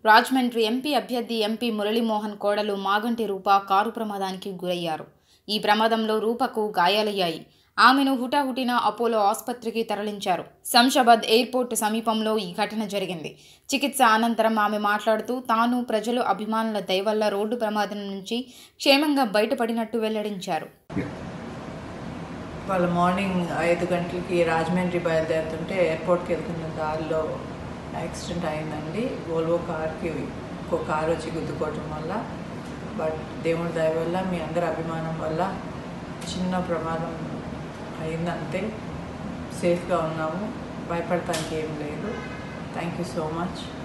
Rajahmundry MP అభ్యర్థి MP Muralimohan కోడలు మాగంటి రూప car ప్రమాదానికి గురయ్యారు ఈ ప్రమాదంలో రూపకు గాయాలయ్యాయి ఆమెను హుటాహుటిన అపోలో ఆసుపత్రికి తరలించారు శంషాబాద్ ఎయిర్పోర్ట్ సమీపంలో ఈ ఘటన జరిగింది చికిత్స అనంతరం ఆమె మాట్లాడుతూ తాను ప్రజలు అభిమానుల దయ వల్ల రోడ్డు ప్రమాదం నుంచి క్షేమంగా బయటపడినట్టు వెల్లడించారు వాళ్ళ మార్నింగ్ ఐదు గంటలకి రాజమండ్రి బయలుదేరుతుంటే ఎయిర్పోర్ట్కి వెళ్తున్న దారిలో యాక్సిడెంట్ అయిందండి వోల్వో కార్కి ఇంకో కారు వచ్చి గుద్దుకోవటం వల్ల బట్ దేవుడి దయ వల్ల మీ అందరి అభిమానం వల్ల చిన్న ప్రమాదం అయిందంతే సేఫ్గా ఉన్నాము భయపడటానికి ఏం లేదు థ్యాంక్ యూ సో మచ్